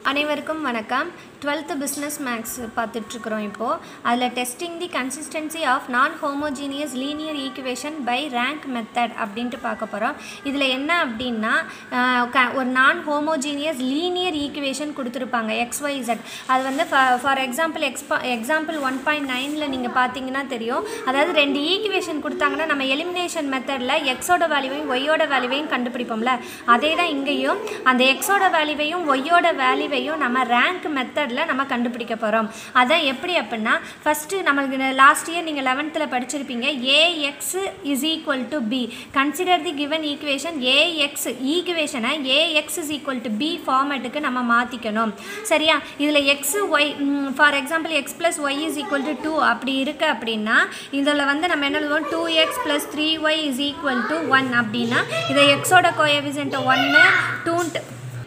அனைவருக்கும் வணக்கம் twelfth business maths பார்த்துட்ருக்குறோம் இப்போது அதில் testing the consistency of non homogeneous linear equation by rank method அப்படின்ட்டு பார்க்க போகிறோம் இதில் என்ன அப்படின்னா ஆஹ் க- ஒரு நான் ஹோமோஜீனியஸ் லீனியர் ஈக்குவேஷன் கொடுத்துருப்பாங்க XYZ அது வந்து ஃபார் எக்ஸாம்பிள் எக்ஸ்பா எக்ஸாம்பிள் ஒன் பாயிண்ட் நைனில் நீங்கள் பார்த்தீங்கன்னா தெரியும் அதாவது ரெண்டு ஈக்குவேஷன் கொடுத்தாங்கன்னா நம்ம எலிமினேஷன் மெத்தடில் எக்ஸோட வேல்யூவையும் ஒய்யோட வேல்யூவையும் கண்டுபிடிப்போம்ல அதே தான் இங்கேயும் அந்த எக்ஸோட வேல்யூவையும் ஒய்யோட வேல்யூவையும் நம்ம ரேங்க் மெத்தடில் நம்ம கண்டுபிடிக்க போகிறோம் அதான் எப்படி அப்படின்னா ஃபஸ்ட்டு நம்மளுக்கு லாஸ்ட் இயர் நீங்கள் லெவன்த்தில் படிச்சிருப்பீங்க A X is equal to B consider the given equation A X ஈக்குவேஷனை A X is equal to B ஃபார்மேட்டுக்கு நம்ம மாற்றிக்கணும் சரியா இதில் X Y for example X plus Y is equal to two அப்படி இருக்கு அப்படின்னா இதில் வந்து நம்ம என்ன எழுதுவோம் two X plus three Y is equal to one அப்படின்னா இதை எக்ஸோட கோஎஃபிசென்ட் ஒன்று டூன்ட்டு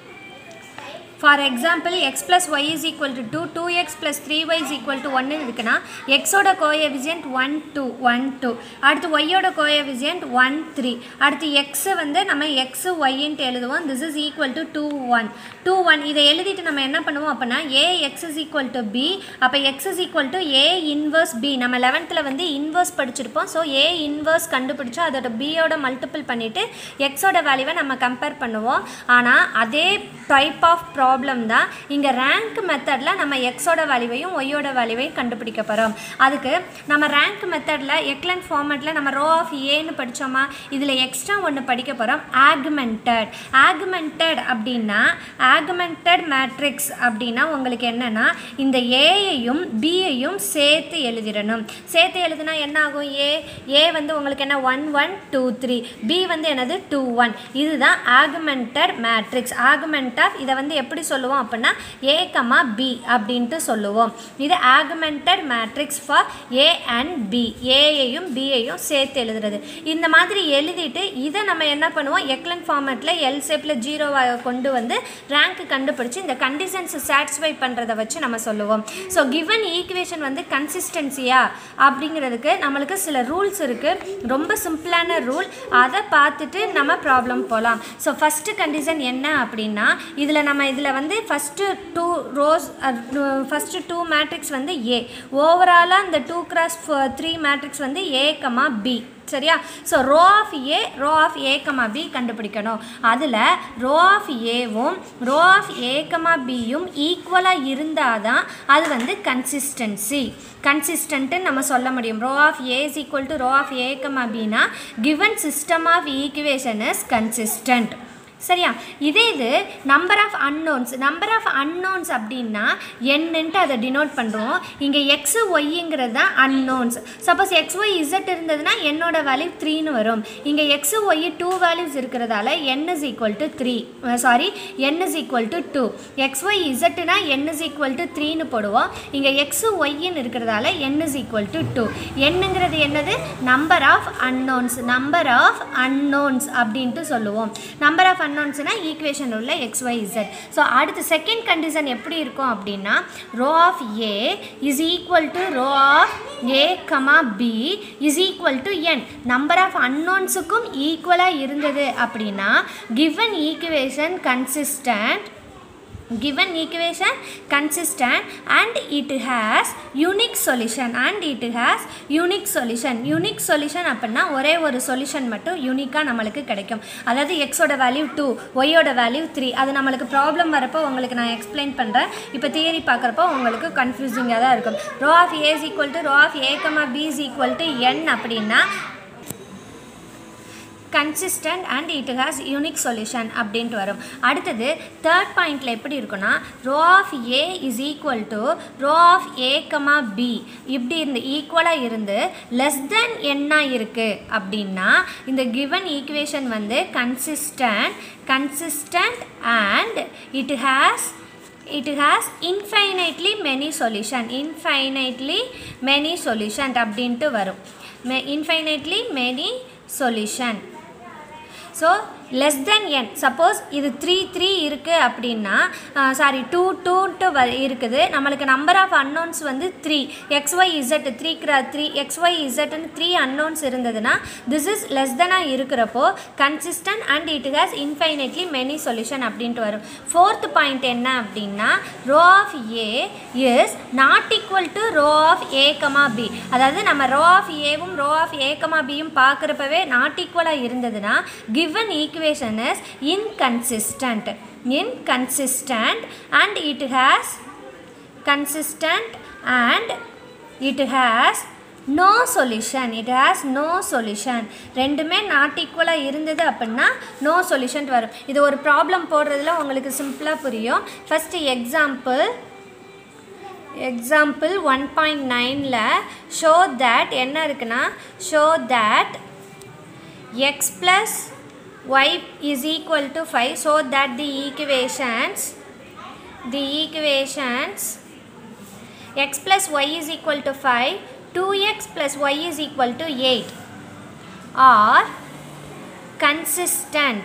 for example X plus Y is equal to two two X plus three Y is equal to ஒன்னு இருக்குன்னா எக்ஸோட coefficient one two one two அடுத்து ஒய்யோட கோஎஃபிசியன்ட் ஒன் த்ரீ அடுத்து எக்ஸு வந்து நம்ம எக்ஸு ஒய்ன்ட்டு எழுதுவோம் this is equal to two one two one இதை எழுதிட்டு நம்ம என்ன பண்ணுவோம் அப்படின்னா A X is equal to B அப்போ X is equal to A inverse B நம்ம லெவன்த்தில் வந்து இன்வர்ஸ் படிச்சிருப்போம் ஸோ ஏ இன்வர்ஸ் கண்டுபிடிச்சோம் அதோட பியோட மல்டிபிள் பண்ணிவிட்டு எக்ஸோட வேல்யூவை நம்ம கம்பேர் பண்ணுவோம் ஆனால் அதே டைப் ஆஃப் ப்ராப்ளம் தான் இங்கே ரேங்க் மெத்தடில் நம்ம எக்ஸோட வேல்யூவையும் ஒய்யோட வேல்யூவையும் கண்டுபிடிக்க போகிறோம் அதுக்கு நம்ம ரேங்க் மெத்தடில் எக்லன் ஃபார்மேட்டில் நம்ம ரோ ஆஃப் ஏன்னு படித்தோமா இதில் எக்ஸ்ட்ரா ஒன்று படிக்க போகிறோம் ஆகுமெண்டட் ஆகுமெண்டட் அப்படின்னா ஆகுமெண்டட் மேட்ரிக்ஸ் அப்படின்னா உங்களுக்கு என்னென்னா இந்த ஏயையும் பியையும் சேர்த்து எழுதிடணும் சேர்த்து எழுதுனா என்ன ஆகும் ஏ ஏ வந்து உங்களுக்கு என்ன one one two three B வந்து என்னது டூ ஒன் இதுதான் ஆகுமெண்டட் மேட்ரிக்ஸ் ஆகுமெண்ட் ஆஃப் இதை வந்து எப்படி சொல்லுவோம் அப்படின்னா ஏ கமா பி அப்படின்ட்டு சொல்லுவோம் இது augmented matrix for A and B ஏயையும் பியையும் சேர்த்து எழுதுறது இந்த மாதிரி எழுதிட்டு இதை நம்ம என்ன பண்ணுவோம் எக்லன் ஃபார்மேட்டில் எல் ஷேப்பில் ஜீரோவாக கொண்டு வந்து ரேங்க் கண்டுபிடிச்சு இந்த கண்டிஷன்ஸை சாட்டிஸ்ஃபை பண்ணுறதை வச்சு நம்ம சொல்லுவோம் ஸோ கிவன் ஈக்குவேஷன் வந்து கன்சிஸ்டன்சியா அப்படிங்கிறதுக்கு நம்மளுக்கு சில ரூல்ஸ் இருக்குது ரொம்ப சிம்பிளான ரூல் அதை பார்த்துட்டு நம்ம ப்ராப்ளம் போகலாம் ஸோ ஃபஸ்ட்டு கண்டிஷன் என்ன அப்படின்னா இதில் நம்ம இதில் வந்து first two rows first two matrix வந்து ஏ ஓவராலாக இந்த டூ கிராஸ் த்ரீ மேட்ரிக்ஸ் வந்து ஏ கமா பி சரியா so row of A row of A comma B கண்டுபிடிக்கணும் அதில் ரோ ஆஃப் ஏவும் ரோ ஆஃப் ஏ கமா பியும் ஈக்குவலாக இருந்தால் தான் அது வந்து கன்சிஸ்டன்சி கன்சிஸ்டன்ட்டு நம்ம சொல்ல முடியும் row of A is equal to row of A comma பினா given system of equation is consistent சரியா இதே இது number of unknowns number of unknowns அப்படின்னா என்னன்ட்டு அதை டினோட் பண்ணுறோம் இங்கே எக்ஸு ஒய்ங்கிறது தான் unknowns suppose X Y Z இருந்ததுன்னா என்னோட வேல்யூ த்ரீன்னு வரும் இங்கே எக்ஸு ஒய் டூ வேல்யூஸ் இருக்கிறதால N is equal to three sorry N is equal to two X Y இசட்டுனா என் இஸ் ஈக்குவல் டு த்ரீன்னு போடுவோம் இங்கே எக்ஸு ஒய்ன்னு இருக்கிறதால N is equal to two என்னங்கிறது என்னது number of unknowns number of unknowns அப்படின்ட்டு சொல்லுவோம் நம்பர் ஆஃப் அன்னோன்ஸ்னா ஈக்குவேஷன் உள்ள எக்ஸ் ஒய் இசட் ஸோ அடுத்து செகண்ட் கண்டிஷன் எப்படி இருக்கும் அப்படின்னா row of A is equal to row of A comma B is equal to N number of அன்னோன்ஸுக்கும் ஈக்குவலாக இருந்தது அப்படின்னா given equation consistent given equation consistent and it has unique solution and it has unique solution unique solution அப்படின்னா ஒரே ஒரு solution மட்டும் யூனிக்காக நம்மளுக்கு கிடைக்கும் அதாவது எக்ஸோட வேல்யூ டூ ஒய்யோட வேல்யூ த்ரீ அது நம்மளுக்கு ப்ராப்ளம் வரப்போ உங்களுக்கு நான் எக்ஸ்பிளைன் பண்ணுறேன் இப்போ தியரி பார்க்குறப்போ உங்களுக்கு கன்ஃபியூசிங்காக தான் இருக்கும் row of A is equal to row of A comma B is equal to N அப்படின்னா consistent and it has unique solution அப்படின்ட்டு வரும் அடுத்தது தேர்ட் பாயிண்டில் எப்படி இருக்குன்னா row of A is equal to row of A comma B இப்படி இருந்து ஈக்குவலாக இருந்து லெஸ் தென் என்ன இருக்குது அப்படின்னா இந்த கிவன் ஈக்குவேஷன் வந்து consistent consistent and it has it has infinitely many solution infinitely many solution அப்படின்ட்டு வரும் infinitely many solution so less than N suppose இது த்ரீ த்ரீ இருக்குது அப்படின்னா சாரி டூ டூன்ட்டு வ இருக்குது நம்மளுக்கு நம்பர் ஆஃப் அன்னோன்ஸ் வந்து three X Y Z three cross three X Y இசட்னு த்ரீ அன்னோன்ஸ் இருந்ததுன்னா திஸ் இஸ் லெஸ் தெனாக இருக்கிறப்போ consistent and it has infinitely many solution அப்படின்ட்டு வரும் ஃபோர்த் பாயிண்ட் என்ன அப்படின்னா row of A is not equal to row of A comma B அதாவது நம்ம ரோ ஆஃப் ஏவும் ரோ ஆஃப் ஏ கமா பியும் பார்க்குறப்பவே நாட் ஈக்குவலாக இருந்ததுன்னா given equation is inconsistent inconsistent and it has consistent and it has no solution it has no solution ரெண்டுமே not ஈக்குவலாக இருந்தது அப்படின்னா நோ சொல்யூஷன் வரும் இது ஒரு ப்ராப்ளம் போடுறதுல உங்களுக்கு சிம்பிளாக புரியும் first example example one point நைனில் ஷோ தேட் என்ன இருக்குன்னா show that X plus y is equal to 5 so that the equations the equations x plus y is equal to 5 2x plus y is equal to 8 are consistent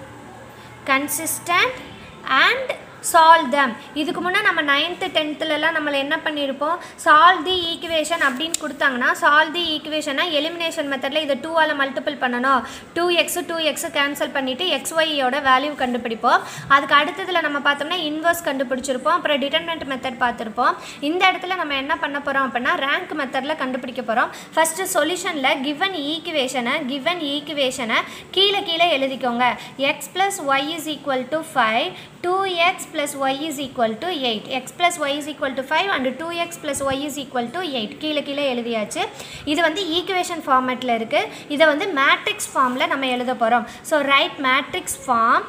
consistent and solve them இதுக்கு முன்னே நம்ம ninth டென்த்துலலாம் நம்மளை என்ன பண்ணியிருப்போம் solve தி equation அப்படின்னு கொடுத்தாங்கன்னா solve தி ஈக்குவேஷனை elimination மெத்தடில் இதை டூவால் மல்டிபிள் பண்ணணும் two X two X cancel பண்ணிவிட்டு எக்ஸ் ஒய்யோட வேல்யூ கண்டுபிடிப்போம் அதுக்கு அடுத்ததில் நம்ம பார்த்தோம்னா இன்வர்ஸ் கண்டுபிடிச்சிருப்போம் அப்புறம் டிட்டர்மெண்ட் மெத்தட் பார்த்துருப்போம் இந்த இடத்துல நம்ம என்ன பண்ண போகிறோம் அப்படின்னா ரேங்க் மெத்தடில் கண்டுபிடிக்க போகிறோம் ஃபஸ்ட்டு சொல்யூஷனில் கிவன் ஈக்குவேஷனை கிவன் ஈக்குவேஷனை கீழே கீழே எழுதிக்கோங்க X plus Y is equal to five two X plus y is equal to 8 x plus y is equal to 5 and 2x plus y is equal to 8 கீழே கீழே எழுதியாச்சு இது வந்து ஈக்குவேஷன் ஃபார்மேட்டில் இருக்குது இதை வந்து மேட்ரிக்ஸ் ஃபார்மில் நம்ம எழுத போகிறோம் so write matrix form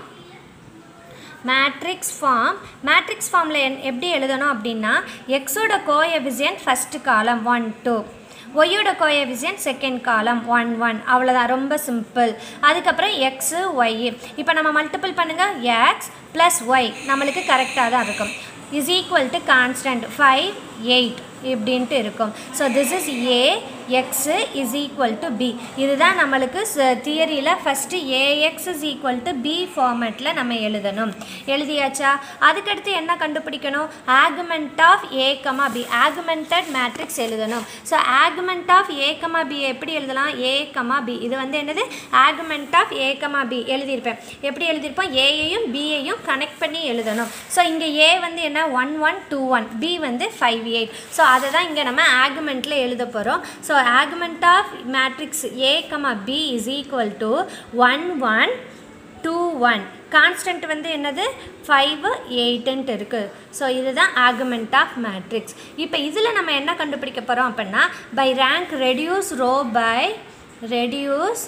matrix form matrix ஃபார்மில் என் எப்படி எழுதணும் அப்படின்னா எக்ஸோட coefficient first column one two ஒய்யோட coefficient second column one one அவ்வளோதான் ரொம்ப சிம்பிள் அதுக்கப்புறம் எக்ஸு ஒய் இப்போ நம்ம மல்டிபிள் பண்ணுங்கள் எக்ஸ் ப்ளஸ் ஒய் நம்மளுக்கு கரெக்டாக தான் இருக்கும் is equal to constant five eight இப்படின்ட்டு இருக்கும் so this is A X is equal to B இதுதான் நம்மளுக்கு தியரியில் first A X is equal to B ஃபார்மேட்டில் நம்ம எழுதணும் எழுதியாச்சா அதுக்கடுத்து என்ன கண்டுபிடிக்கணும் augment of A comma B augmented matrix எழுதணும் so augment of A comma B எப்படி எழுதலாம் ஏ கமா பி இது வந்து என்னது augment of A comma B எழுதியிருப்பேன் எப்படி எழுதியிருப்போம் ஏயையும் பியையும் கனெக்ட் பண்ணி எழுதணும் ஸோ இங்கே ஏ வந்து என்ன one one two one B வந்து ஃபைவ் எயிட் ஸோ அதை தான் இங்கே நம்ம ஆகுமெண்ட்டில் எழுத போகிறோம் so augment of matrix A comma B is equal to one one two one constant வந்து என்னது ஃபைவ் எயிட்டுன்ட்டு இருக்குது ஸோ இதுதான் ஆகுமெண்ட் ஆஃப் மேட்ரிக்ஸ் இப்போ இதில் நம்ம என்ன கண்டுபிடிக்க போகிறோம் அப்படின்னா by rank reduce row by reduce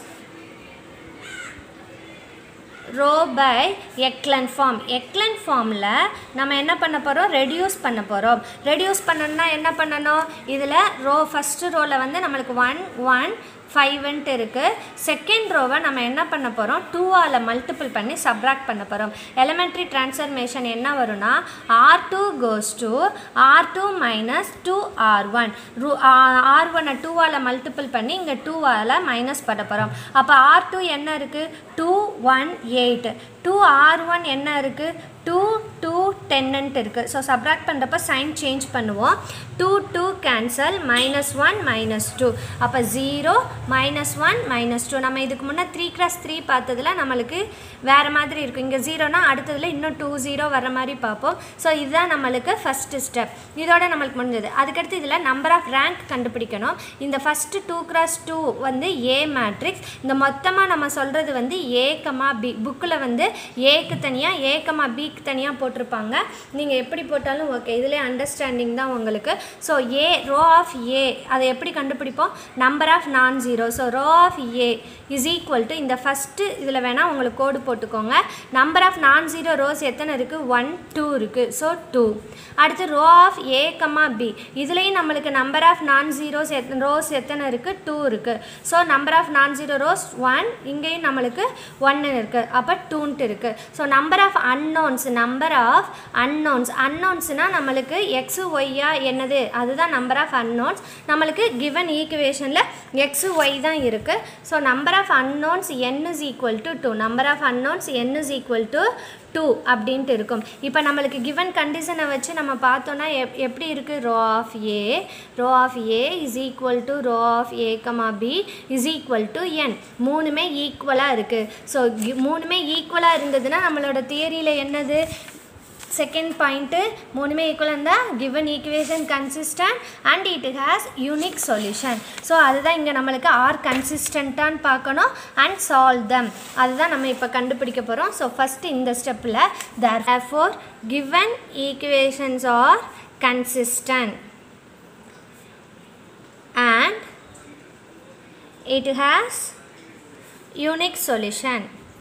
row by echelon form echelon ஃபார்மில் நம்ம என்ன பண்ண போகிறோம் ரெடியூஸ் பண்ண போகிறோம் ரெடியூஸ் பண்ணணும்னா என்ன பண்ணணும் இதில் ரோ ஃபஸ்ட்டு ரோவில் வந்து நம்மளுக்கு ஒன் ஒன் ஃபைவ்ன்ட்டு இருக்குது செகண்ட் ரோவை நம்ம என்ன பண்ண போகிறோம் டூவால் மல்டிபிள் பண்ணி சப்ராக்ட் பண்ண போகிறோம் எலிமெண்ட்ரி ட்ரான்ஸ்ஃபர்மேஷன் என்ன வரும்னா R two goes to R two minus two R one ரூ ஆர் ஒன்னை டூவால் மல்டிபிள் பண்ணி இங்கே டூவால் மைனஸ் பண்ண போகிறோம் அப்போ ஆர் டூ என்ன இருக்குது two one eight two R one என்ன இருக்குது டூ டூ டென்னுன்ட்டு இருக்குது ஸோ சப்ராக்ட் பண்ணுறப்ப சைன் சேஞ்ச் பண்ணுவோம் two two cancel minus one minus two அப்போ zero minus one minus two நம்ம இதுக்கு முன்னே த்ரீ கிராஸ் த்ரீ பார்த்ததுல நம்மளுக்கு வேறு மாதிரி இருக்கும் இங்கே ஜீரோனா அடுத்ததில் இன்னும் டூ ஜீரோ வர மாதிரி பார்ப்போம் ஸோ இதுதான் நம்மளுக்கு ஃபஸ்ட்டு ஸ்டெப் இதோட நம்மளுக்கு முடிஞ்சது அதுக்கடுத்து இதில் நம்பர் ஆஃப் ரேங்க் கண்டுபிடிக்கணும் இந்த ஃபஸ்ட்டு டூ கிராஸ் டூ வந்து ஏ மேட்ரிக்ஸ் இந்த மொத்தமாக நம்ம சொல்கிறது வந்து ஏ கமா பி புக்கில் வந்து ஏக்கு தனியாக ஏ கமா பிக்கு தனியாக போட்டிருப்பாங்க நீங்கள் எப்படி போட்டாலும் ஓகே இதிலே அண்டர்ஸ்டாண்டிங் தான் உங்களுக்கு so A row of A அதை எப்படி கண்டுபிடிப்போம் number of non zero so row of A is equal to இந்த ஃபஸ்ட்டு இதில் வேணால் உங்களுக்கு கோடு போட்டுக்கோங்க number of non zero rows எத்தனை இருக்குது ஒன் டூ இருக்குது ஸோ டூ அடுத்து row of A comma B இதுலேயும் நம்மளுக்கு நம்பர் ஆஃப் நான் ஜீரோஸ் எத் ரோஸ் எத்தனை இருக்குது டூ இருக்குது so number of non zero rows one இங்கேயும் நம்மளுக்கு ஒன்னு இருக்குது அப்போ டூன்ட்டு இருக்குது so number of unknowns number of unknowns அன்னோன்ஸ்னால் நம்மளுக்கு எக்ஸு ஒய்யா என்னது அதுதான் நம்பர் ஆஃப் அன்னோன்ஸ் நம்மளுக்கு கிவன் ஈக்குவேஷனில் எக்ஸு ஒய் தான் இருக்குது so number of unknowns N is equal to two number of unknowns N is equal to two அப்படின்ட்டு இருக்கும் இப்போ நம்மளுக்கு கிவன் கண்டிஷனை வச்சு நம்ம பார்த்தோன்னா எப் எப்படி இருக்குது row of A row of A is equal to row of A comma B is equal to N மூணுமே ஈக்குவலாக இருக்குது ஸோ மூணுமே ஈக்குவலாக இருந்ததுன்னா நம்மளோட தியரியில் என்னது செகண்ட் பாயிண்ட்டு மூணுமே ஈக்குவல் இருந்தால் given equation consistent and it has unique solution so அதுதான் இங்கே நம்மளுக்கு ஆர் கன்சிஸ்டண்ட்டான்னு பார்க்கணும் அண்ட் சால்வ் தம் அதுதான் நம்ம இப்போ கண்டுபிடிக்க போகிறோம் ஸோ ஃபஸ்ட்டு இந்த ஸ்டெப்பில் therefore given equations are consistent and it has unique solution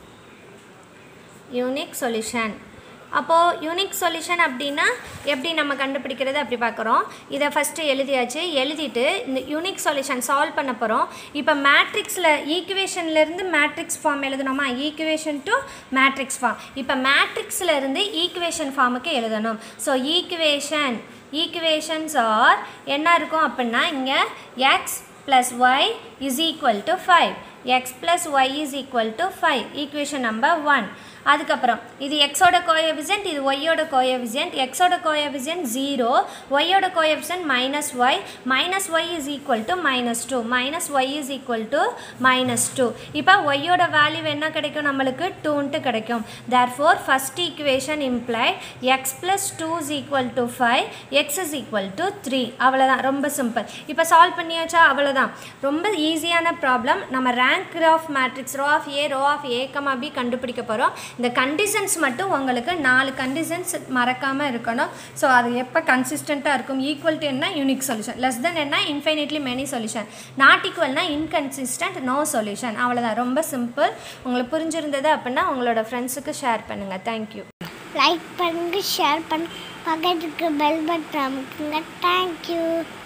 unique solution அப்போது யூனிக் சொல்யூஷன் அப்படின்னா எப்படி நம்ம கண்டுபிடிக்கிறது அப்படி பார்க்குறோம் இதை ஃபஸ்ட்டு எழுதியாச்சு எழுதிட்டு இந்த யூனிக் சொல்யூஷன் சால்வ் பண்ண போகிறோம் இப்போ மேட்ரிக்ஸில் ஈக்குவேஷன்லேருந்து மேட்ரிக்ஸ் ஃபார்ம் எழுதணுமா ஈக்குவேஷன் டு மேட்ரிக்ஸ் ஃபார்ம் இப்போ மேட்ரிக்ஸில் இருந்து ஈக்குவேஷன் ஃபார்முக்கு எழுதணும் ஸோ ஈக்குவேஷன் ஈக்குவேஷன்ஸ் ஆர் என்ன இருக்கும் அப்படின்னா இங்கே X plus Y is equal to five X plus Y is equal to five equation number one அதுக்கப்புறம் இது எக்ஸோட கோஎஃபிசியன்ட் இது ஒய்யோட கோஎஃபிசியன்ட் எக்ஸோட கோஎஃபிசியன்ட் ஜீரோ ஒய்யோட coefficient minus Y minus Y is equal to minus two minus Y is equal to minus two இப்போ ஒய்யோட value என்ன கிடைக்கும் நம்மளுக்கு டூன்ட்டு கிடைக்கும் therefore first equation imply X plus two is equal to five X is equal to three அவ்வளோதான் ரொம்ப simple இப்போ சால்வ் பண்ணியாச்சா அவ்வளோதான் ரொம்ப ஈஸியான ப்ராப்ளம் நம்ம rank of matrix row of A row of A comma B கண்டுபிடிக்க போகிறோம் இந்த கண்டிஷன்ஸ் மட்டும் உங்களுக்கு நாலு கண்டிஷன்ஸ் மறக்காமல் இருக்கணும் ஸோ அது எப்போ கன்சிஸ்டண்ட்டாக இருக்கும் ஈக்குவல் டு என்ன யூனிக் சொல்யூஷன் லெஸ் தென் என்ன இன்ஃபைனைட்லி மெனி சொல்யூஷன் நாட் ஈக்குவல்னா இன்கன்சிஸ்டன்ட் நோ சொல்யூஷன் அவ்வளோதான் ரொம்ப சிம்பிள் உங்களுக்கு புரிஞ்சிருந்தது அப்படின்னா உங்களோட ஃப்ரெண்ட்ஸுக்கு ஷேர் பண்ணுங்கள் தேங்க்யூ லைக் பண்ணுங்க ஷேர் பண்ணுங்க பக்கத்துக்கு பெல் பட்டன் அமுக்குங்க தேங்க்யூ